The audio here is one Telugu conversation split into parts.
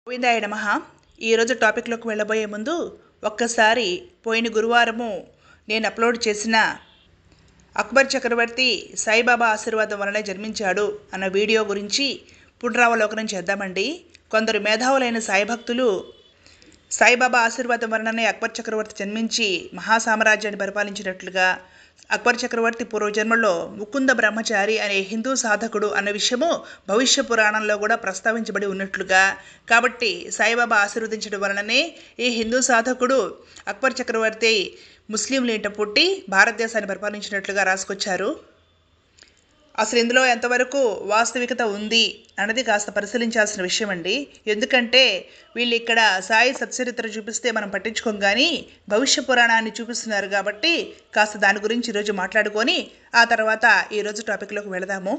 గోవిందాయ నమ ఈరోజు టాపిక్లోకి వెళ్ళబోయే ముందు ఒక్కసారి పోయిన గురువారము నేను అప్లోడ్ చేసిన అక్బర్ చక్రవర్తి సాయిబాబా ఆశీర్వాదం వలనే జన్మించాడు అన్న వీడియో గురించి పునరావలోకనం చేద్దామండి కొందరు మేధావులైన సాయి భక్తులు సాయిబాబా ఆశీర్వాదం వలననే అక్బర్ చక్రవర్తి జన్మించి మహాసామ్రాజ్యాన్ని పరిపాలించినట్లుగా అక్బర్ చక్రవర్తి పూర్వజన్మలో ముకుంద బ్రహ్మచారి అనే హిందూ సాధకుడు అన్న విషయము భవిష్య పురాణంలో కూడా ప్రస్తావించబడి ఉన్నట్లుగా కాబట్టి సాయిబాబా ఆశీర్వదించడం వలననే ఈ హిందూ సాధకుడు అక్బర్ చక్రవర్తి ముస్లింలు ఇంట పుట్టి భారతదేశాన్ని పరిపాలించినట్లుగా రాసుకొచ్చారు అసలు ఇందులో ఎంతవరకు వాస్తవికత ఉంది అన్నది కాస్త పరిశీలించాల్సిన విషయం అండి ఎందుకంటే వీళ్ళు ఇక్కడ సాయి సత్చరిత్ర చూపిస్తే మనం పట్టించుకోం కానీ భవిష్య పురాణాన్ని చూపిస్తున్నారు కాబట్టి కాస్త దాని గురించి ఈరోజు మాట్లాడుకొని ఆ తర్వాత ఈరోజు టాపిక్లోకి వెళదాము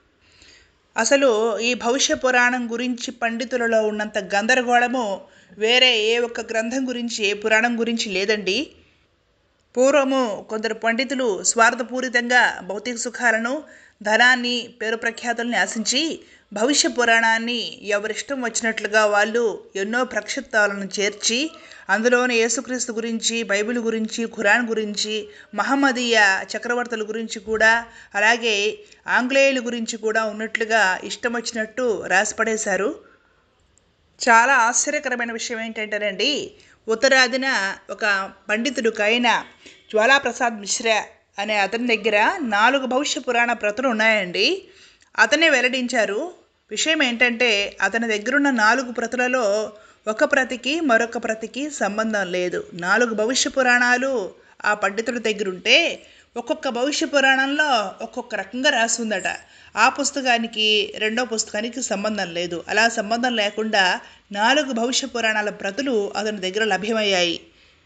అసలు ఈ భవిష్య పురాణం గురించి పండితులలో ఉన్నంత గందరగోళము వేరే ఏ ఒక్క గ్రంథం గురించి ఏ పురాణం గురించి లేదండి పూర్వము కొందరు పండితులు స్వార్థపూరితంగా భౌతిక సుఖాలను ధనాన్ని పేరు ప్రఖ్యాతుల్ని ఆశించి భవిష్య పురాణాన్ని ఎవరిష్టం వచ్చినట్లుగా వాళ్ళు ఎన్నో ప్రక్షిప్తాలను చేర్చి అందులోని యేసుక్రీస్తు గురించి బైబిల్ గురించి ఖురాన్ గురించి మహమ్మదీయ చక్రవర్తుల గురించి కూడా అలాగే ఆంగ్లేయుల గురించి కూడా ఉన్నట్లుగా ఇష్టం వచ్చినట్టు రాసిపడేశారు చాలా ఆశ్చర్యకరమైన విషయం ఏంటంటేనండి ఉత్తరాదిన ఒక పండితుడు కైన జ్వాలాప్రసాద్ మిశ్రా అనే అతని దగ్గర నాలుగు భవిష్య పురాణ ప్రతులు ఉన్నాయండి అతనే వెల్లడించారు విషయం ఏంటంటే అతని దగ్గరున్న నాలుగు ప్రతులలో ఒక ప్రతికి మరొక ప్రతికి సంబంధం లేదు నాలుగు భవిష్య పురాణాలు ఆ పండితుడి దగ్గర ఉంటే ఒక్కొక్క భవిష్య పురాణంలో ఒక్కొక్క రకంగా రాస్తుందట ఆ పుస్తకానికి రెండో పుస్తకానికి సంబంధం లేదు అలా సంబంధం లేకుండా నాలుగు భవిష్య పురాణాల ప్రతులు అతని దగ్గర లభ్యమయ్యాయి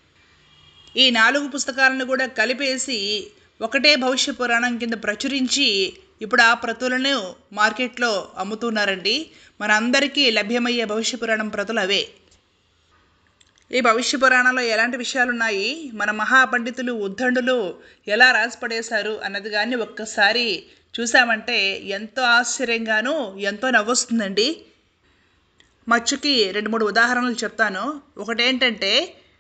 ఈ నాలుగు పుస్తకాలను కూడా కలిపేసి ఒకటే భవిష్య పురాణం కింద ప్రచురించి ఇప్పుడు ఆ ప్రతులను మార్కెట్లో అమ్ముతున్నారండి మన అందరికీ లభ్యమయ్యే భవిష్య పురాణం ప్రతులు అవే ఈ భవిష్య పురాణంలో ఎలాంటి విషయాలు ఉన్నాయి మన మహాపండితులు ఉద్దండులు ఎలా రాసిపడేశారు అన్నది కానీ ఒక్కసారి చూసామంటే ఎంతో ఆశ్చర్యంగాను ఎంతో నవ్వొస్తుందండి మచ్చుకి రెండు మూడు ఉదాహరణలు చెప్తాను ఒకటేంటంటే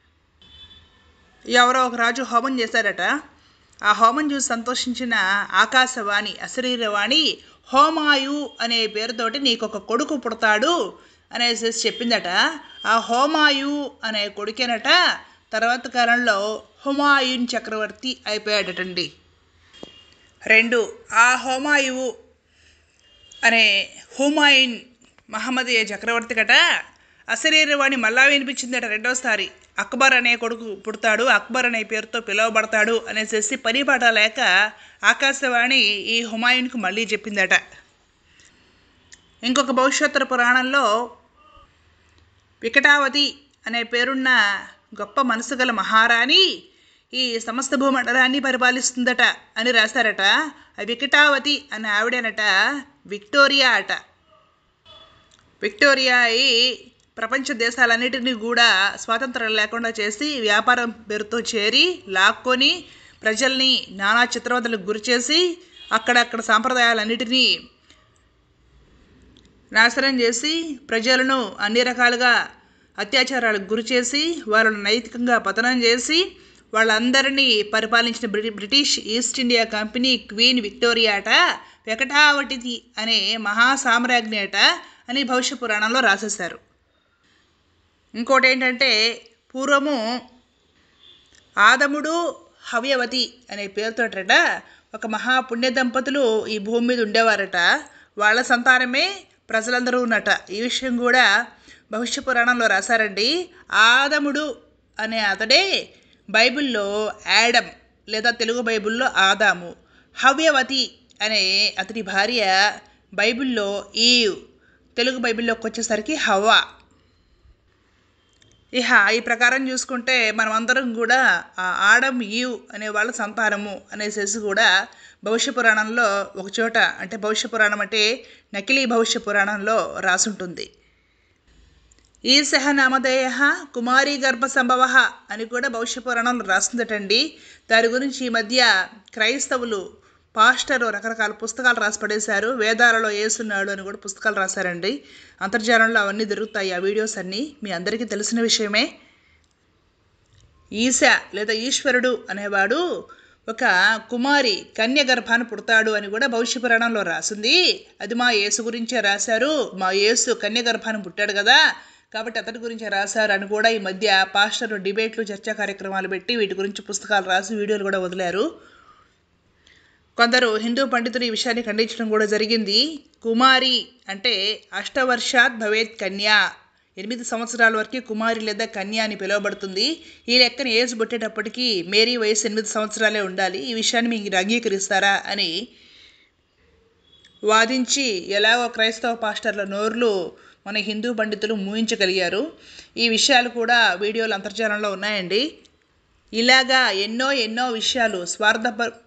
ఎవరో ఒక రాజు హోమం చేశారట ఆ హోమం చూసి సంతోషించిన ఆకాశవాణి అశరీరవాణి హోమాయు అనే పేరుతోటి నీకు ఒక కొడుకు పుడతాడు అనేసి చెప్పిందట ఆ హోమాయు అనే కొడుకేనట తర్వాత కాలంలో హుమాయూన్ చక్రవర్తి అయిపోయాడటండి రెండు ఆ హోమాయువు అనే హుమాయూన్ మహమ్మదీయ చక్రవర్తి కట అశరీరవాణి మళ్ళా వినిపించిందట రెండోసారి అక్బర్ అనే కొడుకు పుడతాడు అక్బర్ అనే పేరుతో పిలువబడతాడు అనేసి పని పాట లేక ఆకాశవాణి ఈ హుమాయూన్కు మళ్ళీ చెప్పిందట ఇంకొక భవిష్యోత్తర పురాణంలో వికటావతి అనే పేరున్న గొప్ప మనసు గల మహారాణి ఈ సమస్త భూమండలాన్ని పరిపాలిస్తుందట అని రాశారట ఆ వికటావతి అనే ఆవిడేనట విక్టోరియా అట విక్టోరియా ఈ ప్రపంచ దేశాలన్నిటినీ కూడా స్వాతంత్రం లేకుండా చేసి వ్యాపారం పేరుతో చేరి లాక్కొని ప్రజల్ని నానా చిత్రవదలకు గురిచేసి అక్కడక్కడ సాంప్రదాయాలన్నిటినీ నాశనం చేసి ప్రజలను అన్ని రకాలుగా అత్యాచారాలకు గురి చేసి వాళ్ళను నైతికంగా పతనం చేసి వాళ్ళందరినీ పరిపాలించిన బ్రిటి British East India Company Queen Victoria అట వెకటావటిది అనే మహాసామ్రాజ్ఞి అట అని భవిష్య పురాణంలో రాసేశారు ఇంకోటి ఏంటంటే పూర్వము ఆదముడు హవ్యవతి అనే పేరుతోటట ఒక మహాపుణ్య దంపతులు ఈ భూమి మీద ఉండేవారట వాళ్ళ సంతానమే ప్రజలందరూ ఉన్నట ఈ విషయం కూడా భవిష్య పురాణంలో రాశారండి ఆదముడు అనే అతడే బైబిల్లో యాడమ్ లేదా తెలుగు బైబిల్లో ఆదాము హవ్యవతి అనే అతని భార్య బైబిల్లో ఈవ్ తెలుగు బైబిల్లోకి వచ్చేసరికి హవ్వ ఇహ ఈ ప్రకారం చూసుకుంటే మనం అందరం కూడా ఆ ఆడం ఈవ్ అనే వాళ్ళ సంతానము అనేసేసి కూడా భవిష్య పురాణంలో ఒక చోట అంటే భవిష్య పురాణం అంటే నకిలీ భవిష్య పురాణంలో రాసుంటుంది ఈశహ నామధేయ కుమారీ గర్భ సంభవ అని కూడా భవిష్య పురాణంలో రాస్తుందటండి దాని గురించి ఈ మధ్య క్రైస్తవులు పాస్టర్ రకరకాల పుస్తకాలు రాసి పడేశారు వేదాలలో ఏసున్నాడు అని కూడా పుస్తకాలు రాశారండి అంతర్జాలంలో అవన్నీ దొరుకుతాయి ఆ వీడియోస్ అన్నీ మీ అందరికీ తెలిసిన విషయమే ఈశ లేదా ఈశ్వరుడు అనేవాడు ఒక కుమారి కన్య గర్భాన్ని పుడతాడు అని కూడా భవిష్య పురాణంలో రాసింది అది మా యేసు గురించే రాశారు మా యేసు కన్య గర్భాన్ని పుట్టాడు కదా కాబట్టి అతడి గురించే రాశారు అని కూడా ఈ మధ్య పాస్టర్ డిబేట్లు చర్చా కార్యక్రమాలు పెట్టి వీటి గురించి పుస్తకాలు రాసి వీడియోలు కూడా వదిలారు కొందరు హిందూ పండితులు ఈ విషయాన్ని ఖండించడం కూడా జరిగింది కుమారి అంటే అష్టవర్షాత్ భవేత్ కన్య ఎనిమిది సంవత్సరాల వరకు కుమారి లేదా కన్య అని పిలువబడుతుంది ఈ లెక్కన ఏజ్ పుట్టేటప్పటికి మేరీ వయసు ఎనిమిది సంవత్సరాలే ఉండాలి ఈ విషయాన్ని మీరు అంగీకరిస్తారా అని వాదించి ఎలాగో క్రైస్తవ పాస్టర్ల నోర్లు మన హిందూ పండితులు మూయించగలిగారు ఈ విషయాలు కూడా వీడియోలు అంతర్జాలంలో ఉన్నాయండి ఇలాగా ఎన్నో ఎన్నో విషయాలు స్వార్థ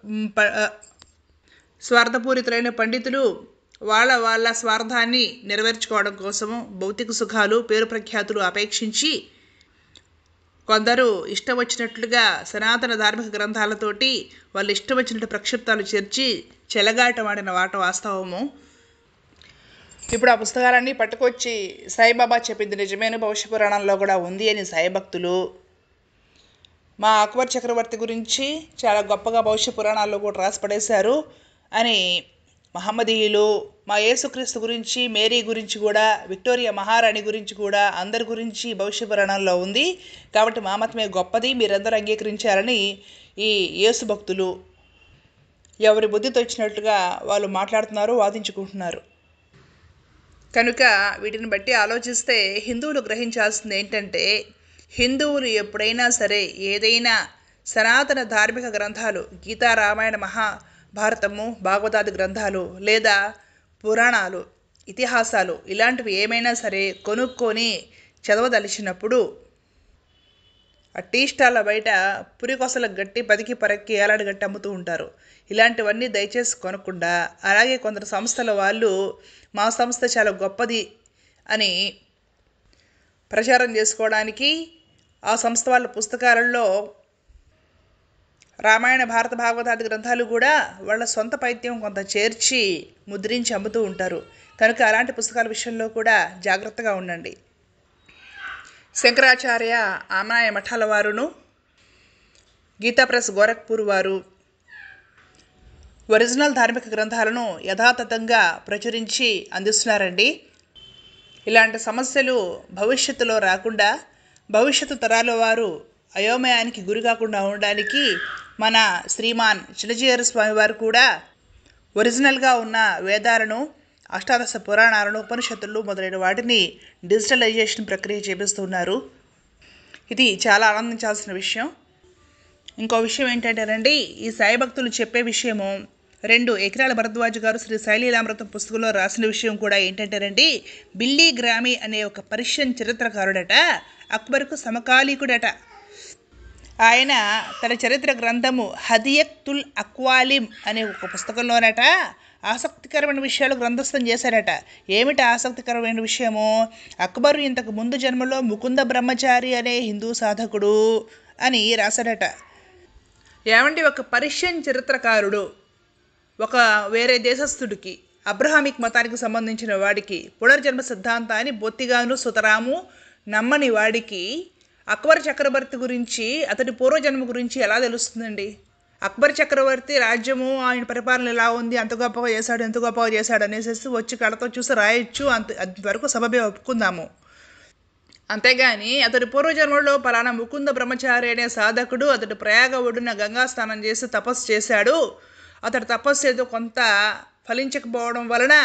స్వార్థపూరితులైన పండితులు వాళ్ళ వాళ్ళ స్వార్థాన్ని నెరవేర్చుకోవడం కోసము భౌతిక సుఖాలు పేరు ప్రఖ్యాతులు అపేక్షించి కొందరు ఇష్టం వచ్చినట్లుగా సనాతన ధార్మిక గ్రంథాలతోటి వాళ్ళు ఇష్టం వచ్చినట్టు ప్రక్షిప్తాలు చేర్చి చెలగాటమాడిన వాట వాస్తవము ఇప్పుడు ఆ పుస్తకాలన్నీ పట్టుకొచ్చి సాయిబాబా చెప్పింది నిజమైన భవిష్య పురాణంలో కూడా ఉంది అని సాయి భక్తులు మా అక్బర్ చక్రవర్తి గురించి చాలా గొప్పగా భవిష్య పురాణాల్లో కూడా రాసి పడేశారు అని మహమ్మదీయులు మా యేసుక్రీస్తు గురించి మేరీ గురించి కూడా విక్టోరియా మహారాణి గురించి కూడా అందరి గురించి భవిష్య పురాణంలో ఉంది కాబట్టి మా మతమే గొప్పది మీరందరూ అంగీకరించారని ఈ యేసు భక్తులు ఎవరి బుద్ధితో వచ్చినట్టుగా వాళ్ళు మాట్లాడుతున్నారు వాదించుకుంటున్నారు కనుక వీటిని బట్టి ఆలోచిస్తే హిందువులు గ్రహించాల్సింది ఏంటంటే హిందువులు ఎప్పుడైనా సరే ఏదైనా సనాతన ధార్మిక గ్రంథాలు గీతా రామాయణ మహాభారతము భాగవతాది గ్రంథాలు లేదా పురాణాలు ఇతిహాసాలు ఇలాంటివి ఏమైనా సరే కొనుక్కొని చదవదలిచినప్పుడు ఆ టీ స్టాళ్ళ బయట పురికొసల గట్టి పదికి పరక్కి ఏలాడు గట్టి అమ్ముతూ ఉంటారు ఇలాంటివన్నీ దయచేసి కొనకుండా అలాగే కొందరు సంస్థల వాళ్ళు మా సంస్థ చాలా గొప్పది అని ప్రచారం చేసుకోవడానికి ఆ సంస్థ వాళ్ళ పుస్తకాలలో రామాయణ భారత భాగవతాది గ్రంథాలు కూడా వాళ్ళ సొంత పైత్యం కొంత చేర్చి ముద్రించి అమ్ముతూ ఉంటారు కనుక అలాంటి పుస్తకాల విషయంలో కూడా జాగ్రత్తగా ఉండండి శంకరాచార్య ఆమనాయ మఠాల వారును గీతా ప్రెస్ గోరఖ్పూర్ వారు ఒరిజినల్ ధార్మిక గ్రంథాలను యథాతథంగా ప్రచురించి అందిస్తున్నారండి ఇలాంటి సమస్యలు భవిష్యత్తులో రాకుండా భవిష్యత్తు తరాల వారు అయోమయానికి గురి కాకుండా ఉండడానికి మన శ్రీమాన్ చిన్నజీయర స్వామి వారు కూడా ఒరిజినల్గా ఉన్న వేదాలను అష్టాదశ పురాణాలను ఉపనిషత్తులు మొదలైన వాటిని డిజిటలైజేషన్ ప్రక్రియ చేపిస్తున్నారు ఇది చాలా ఆనందించాల్సిన విషయం ఇంకో విషయం ఏంటంటేనండి ఈ సాయి భక్తులు చెప్పే విషయము రెండు ఎకరాల భరద్వాజ్ గారు శ్రీ శైలీలామృతం పుస్తకంలో రాసిన విషయం కూడా ఏంటంటేనండి బిల్లీ గ్రామీ అనే ఒక పర్షియన్ చరిత్రకారుడట అక్బర్కు సమకాలీకుడట ఆయన తన చరిత్ర గ్రంథము హదియక్తుల్ అక్వాలిం అనే ఒక పుస్తకంలోనట ఆసక్తికరమైన విషయాలు గ్రంథస్థం చేశారట ఏమిటి ఆసక్తికరమైన విషయము అక్బరు ఇంతకు ముందు జన్మలో ముకుంద బ్రహ్మచారి అనే హిందూ సాధకుడు అని రాశాడట ఏమండి ఒక పర్షియన్ చరిత్రకారుడు ఒక వేరే దేశస్థుడికి అబ్రహామిక్ మతానికి సంబంధించిన వాడికి పునర్జన్మ సిద్ధాంతాన్ని బొత్తిగాను సుతరాము నమ్మని వాడికి అక్బర్ చక్రవర్తి గురించి అతడి పూర్వజన్మ గురించి ఎలా తెలుస్తుందండి అక్బర్ చక్రవర్తి రాజ్యము ఆయన పరిపాలన ఎలా ఉంది అంత గొప్పగా చేశాడు ఎంత గొప్పగా చేశాడు అనేసి వచ్చి కళ్ళతో చూసి రాయొచ్చు అంత అంతవరకు సబబే ఒప్పుకుందాము అంతేగాని అతడి పూర్వజన్మలో పలానా ముకుంద బ్రహ్మచారి అనే సాధకుడు అతడు ప్రయాగ ఒడ్డున గంగా స్నానం చేసి తపస్సు చేశాడు అతడు తపస్సు ఏదో కొంత ఫలించకపోవడం వలన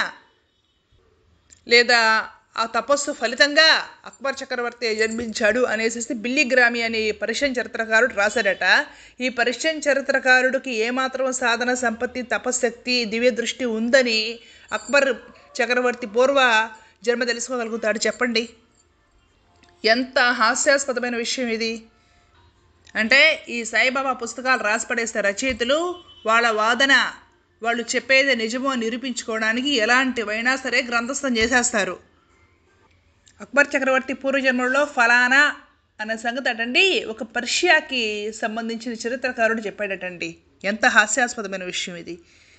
లేదా ఆ తపస్సు ఫలితంగా అక్బర్ చక్రవర్తి జన్మించాడు అనేసి బిల్లి గ్రామి అనే పర్షియన్ చరిత్రకారుడు రాశాడట ఈ పర్షియన్ చరిత్రకారుడికి ఏమాత్రం సాధన సంపత్తి తపశక్తి దివ్య దృష్టి ఉందని అక్బర్ చక్రవర్తి పూర్వ జన్మ తెలుసుకోగలుగుతాడు చెప్పండి ఎంత హాస్యాస్పదమైన విషయం ఇది అంటే ఈ సాయిబాబా పుస్తకాలు రాసిపడేస్తే రచయితలు వాళ్ళ వాదన వాళ్ళు చెప్పేది నిజమో నిరూపించుకోవడానికి ఎలాంటివైనా సరే గ్రంథస్థం చేసేస్తారు అక్బర్ చక్రవర్తి పూర్వజన్మలో ఫలానా అనే సంగతి అటండి ఒక పర్షియాకి సంబంధించిన చరిత్రకారుడు చెప్పాడటండి ఎంత హాస్యాస్పదమైన విషయం ఇది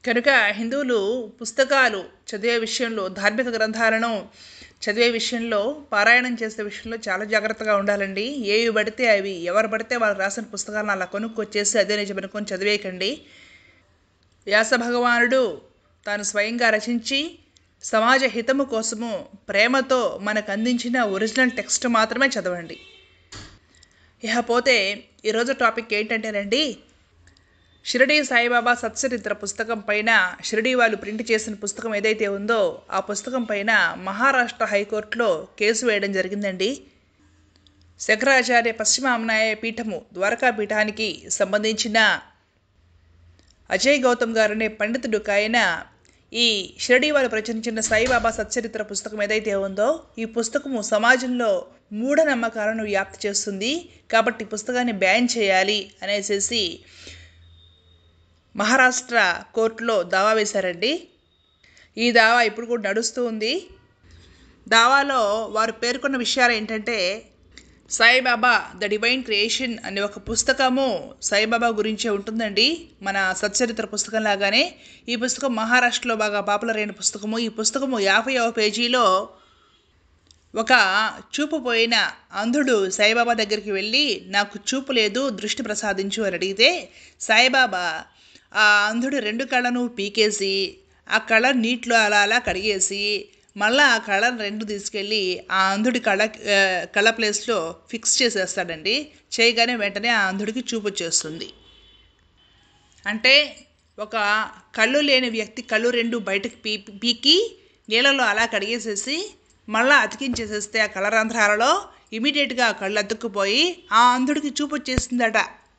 కనుక హిందువులు పుస్తకాలు చదివే విషయంలో ధార్మిక గ్రంథాలను చదివే విషయంలో పారాయణం చేసే విషయంలో చాలా జాగ్రత్తగా ఉండాలండి ఏవి పడితే అవి ఎవరు పడితే వాళ్ళు రాసిన పుస్తకాలను అలా కొనుక్కొచ్చేసి అదే నిజమనుకొని చదివేయకండి వ్యాస భగవానుడు తాను స్వయంగా రచించి సమాజ హితము కోసము ప్రేమతో మనకు అందించిన ఒరిజినల్ టెక్స్ట్ మాత్రమే చదవండి ఇకపోతే ఈరోజు టాపిక్ ఏంటంటేనండి షిరిడి సాయిబాబా సత్చరిత్ర పుస్తకం పైన షిరిడి వాళ్ళు ప్రింట్ చేసిన పుస్తకం ఏదైతే ఉందో ఆ పుస్తకం పైన మహారాష్ట్ర హైకోర్టులో కేసు వేయడం జరిగిందండి శంకరాచార్య పశ్చిమామ్నాయ పీఠము ద్వారకా పీఠానికి సంబంధించిన అజయ్ గౌతమ్ గారు అనే పండితుడు ఆయన ఈ షిరడి వారు ప్రచురించిన సాయిబాబా సచ్చరిత్ర పుస్తకం ఏదైతే ఉందో ఈ పుస్తకము సమాజంలో మూఢనమ్మకాలను వ్యాప్తి చేస్తుంది కాబట్టి ఈ పుస్తకాన్ని బ్యాన్ చేయాలి అనేసి మహారాష్ట్ర కోర్టులో దావా వేశారండి ఈ దావా ఇప్పుడు కూడా నడుస్తూ ఉంది దావాలో వారు పేర్కొన్న విషయాలు ఏంటంటే సాయిబాబా ద డివైన్ క్రియేషన్ అనే ఒక పుస్తకము సాయిబాబా గురించే ఉంటుందండి మన సచ్చరిత్ర పుస్తకం లాగానే ఈ పుస్తకం మహారాష్ట్రలో బాగా పాపులర్ అయిన పుస్తకము ఈ పుస్తకము యాభైవ పేజీలో ఒక చూపు పోయిన అంధుడు సాయిబాబా దగ్గరికి వెళ్ళి నాకు చూపు లేదు దృష్టి ప్రసాదించు అని అడిగితే సాయిబాబా ఆ అంధుడు రెండు కళ్ళను పీకేసి ఆ కళ నీటిలో అలా అలా కడిగేసి మళ్ళీ ఆ కళను రెండు తీసుకెళ్ళి ఆ అంధుడి కళ ఆ, కళ ప్లేస్లో ఫిక్స్ చేసేస్తాడండి చేయగానే వెంటనే ఆ అంధుడికి చూపు వచ్చేస్తుంది అంటే ఒక కళ్ళు లేని వ్యక్తి కళ్ళు రెండు బయటకు పీ పీకి నీళ్ళలో అలా కడిగేసేసి మళ్ళీ అతికించేసేస్తే ఆ కలరంధ్రాలలో ఇమీడియట్గా ఆ కళ్ళు అతుక్కుపోయి ఆ అంధుడికి చూపు వచ్చేసిందట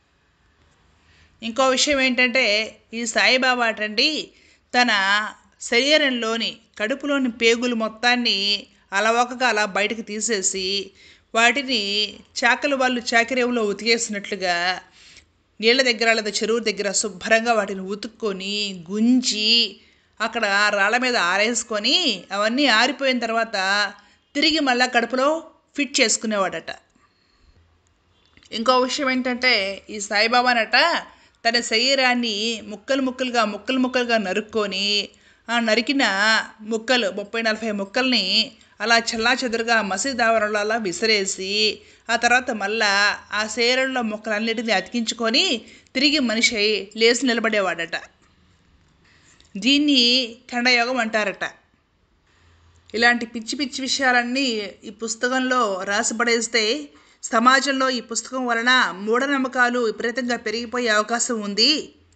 ఇంకో విషయం ఏంటంటే ఈ సాయిబాబా అటండి తన శరీరంలోని కడుపులోని పేగులు మొత్తాన్ని అలవకగా అలా బయటకు తీసేసి వాటిని చాకలి వాళ్ళు చాకరేవులో ఉతికేసినట్లుగా నీళ్ళ దగ్గర లేదా చెరువు దగ్గర శుభ్రంగా వాటిని ఉతుక్కొని గుంజి అక్కడ రాళ్ళ మీద ఆరేసుకొని అవన్నీ ఆరిపోయిన తర్వాత తిరిగి మళ్ళా కడుపులో ఫిట్ చేసుకునేవాడట ఇంకో విషయం ఏంటంటే ఈ సాయిబాబానట తన శరీరాన్ని ముక్కలు ముక్కలుగా ముక్కలు ముక్కలుగా నరుక్కొని ఆ నరికిన ముక్కలు ముప్పై నలభై ముక్కల్ని అలా చల్లా చెదురుగా మసీద్ ఆవరణలో అలా విసిరేసి ఆ తర్వాత మళ్ళా ఆ శరీరంలో ముక్కలన్నిటిని అతికించుకొని తిరిగి మనిషి అయి లేచి నిలబడేవాడట దీన్ని ఖండయోగం అంటారట ఇలాంటి పిచ్చి పిచ్చి విషయాలన్నీ ఈ పుస్తకంలో రాసిపడేస్తే సమాజంలో ఈ పుస్తకం వలన మూఢనమ్మకాలు విపరీతంగా పెరిగిపోయే అవకాశం ఉంది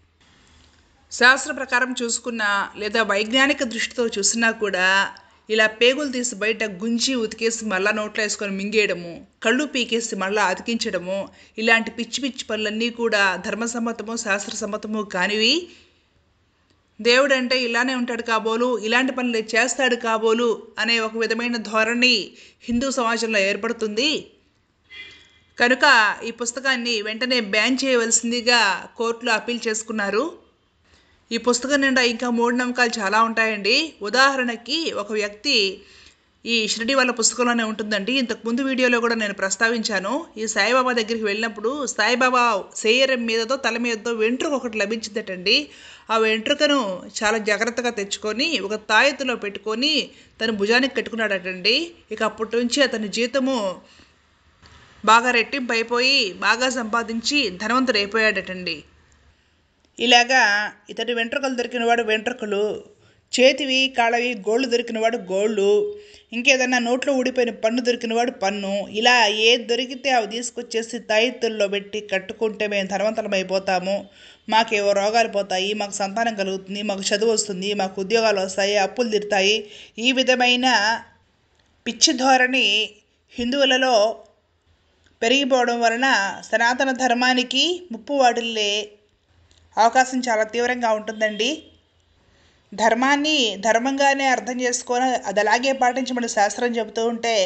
శాస్త్ర ప్రకారం చూసుకున్నా లేదా వైజ్ఞానిక దృష్టితో చూసినా కూడా ఇలా పేగులు తీసి బయట గుంజి ఉతికేసి మళ్ళా నోట్లో వేసుకొని మింగేయడము కళ్ళు పీకేసి మళ్ళా అతికించడము ఇలాంటి పిచ్చి పిచ్చి పనులన్నీ కూడా ధర్మసమ్మతము శాస్త్రసమ్మతము కానివి దేవుడు అంటే ఇలానే ఉంటాడు కాబోలు ఇలాంటి పనులు చేస్తాడు కాబోలు అనే ఒక విధమైన ధోరణి హిందూ సమాజంలో ఏర్పడుతుంది కనుక ఈ పుస్తకాన్ని వెంటనే బ్యాన్ చేయవలసిందిగా కోర్టులో అప్పీల్ చేసుకున్నారు ఈ పుస్తకం నిండా ఇంకా మూఢనమ్మకాలు చాలా ఉంటాయండి ఉదాహరణకి ఒక వ్యక్తి ఈ షిరిడి వాళ్ళ పుస్తకంలోనే ఉంటుందండి ఇంతకుముందు వీడియోలో కూడా నేను ప్రస్తావించాను ఈ సాయిబాబా దగ్గరికి వెళ్ళినప్పుడు సాయిబాబా శరీరం మీదతో తల మీదతో వెంట్రుక ఒకటి లభించిందటండి ఆ వెంట్రుకను చాలా జాగ్రత్తగా తెచ్చుకొని ఒక తాయెత్తులో పెట్టుకొని తన భుజానికి కట్టుకున్నాడటండి ఇక అప్పటి నుంచి అతని జీతము బాగా రెట్టింపు అయిపోయి బాగా సంపాదించి ధనవంతుడు అయిపోయాడటండి ఇలాగా ఇతడి వెంట్రుకలు దొరికినవాడు వెంట్రుకలు చేతివి కాళ్ళవి గోళ్ళు దొరికినవాడు గోళ్ళు ఇంకేదన్నా నోట్లో ఊడిపోయిన పన్ను దొరికినవాడు పన్ను ఇలా ఏది దొరికితే అవి తీసుకొచ్చేసి తాయిత్తుల్లో పెట్టి కట్టుకుంటే మేము ధనవంతులం అయిపోతాము మాకేవో రోగాలు పోతాయి మాకు సంతానం కలుగుతుంది మాకు చదువు వస్తుంది మాకు ఉద్యోగాలు వస్తాయి అప్పులు తీరుతాయి ఈ విధమైన పిచ్చి ధోరణి హిందువులలో పెరిగిపోవడం వలన సనాతన ధర్మానికి ముప్పు వాటిల్లే అవకాశం చాలా తీవ్రంగా ఉంటుందండి ధర్మాన్ని ధర్మంగానే అర్థం చేసుకొని అది అలాగే పాటించమని శాస్త్రం చెబుతూ ఉంటే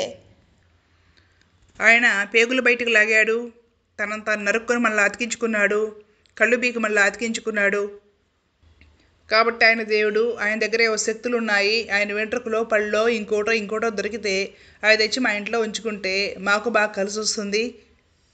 ఆయన పేగులు బయటకు లాగాడు తనను తాను నరుక్కొని మళ్ళీ అతికించుకున్నాడు కళ్ళు బీకి మళ్ళీ అతికించుకున్నాడు కాబట్టి ఆయన దేవుడు ఆయన దగ్గర ఏవో శక్తులు ఉన్నాయి ఆయన వెంట్రుకలో పళ్ళో ఇంకోటో ఇంకోటో దొరికితే అవి తెచ్చి మా ఇంట్లో ఉంచుకుంటే మాకు బాగా కలిసి వస్తుంది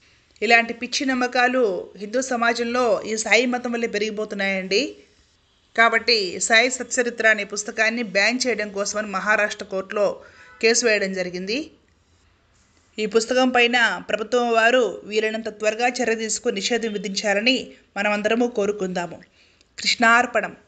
ఇలాంటి పిచ్చి నమ్మకాలు హిందూ సమాజంలో ఈ సాయి మతం వల్లే పెరిగిపోతున్నాయండి కాబట్టి సాయి సచ్చరిత్ర అనే పుస్తకాన్ని బ్యాన్ చేయడం కోసమని మహారాష్ట్ర కోర్టులో కేసు వేయడం జరిగింది ఈ పుస్తకం పైన ప్రభుత్వం వారు వీలైనంత త్వరగా చర్య తీసుకుని నిషేధం విధించాలని మనమందరము కోరుకుందాము కృష్ణార్పణం